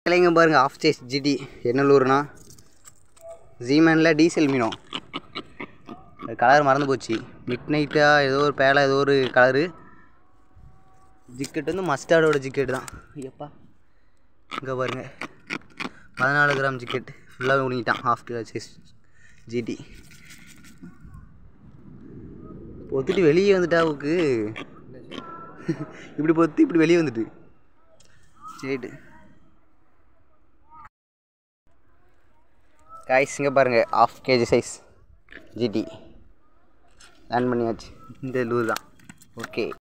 இல்லைங்க பாருங்க of chase GT என்ன லூர்னா ஜீமேனில் டீசல் மீனும் கலர் மறந்து போச்சு மிட் நைட்டாக ஏதோ ஒரு பேலை ஏதோ ஒரு கலரு ஜிக்கெட் வந்து மஸ்டார்டோட ஜிக்கெட் தான் ஐயப்பா இங்கே பாருங்க பதினாலு கிராம் ஜிக்கெட் ஃபுல்லாக உணிக்கிட்டான் ஹாஃப் கிலோ சைஸ் ஜிடி பொத்துட்டு வெளியே வந்துட்டா அவக்கு இப்படி பொத்து இப்படி வெளியே வந்துட்டு சரிட்டு காய்ஸ் இங்கே பாருங்கள் ஆஃப் கேஜி சைஸ் ஜிடி லேண்ட் பண்ணியாச்சு இந்த லூர் தான் ஓகே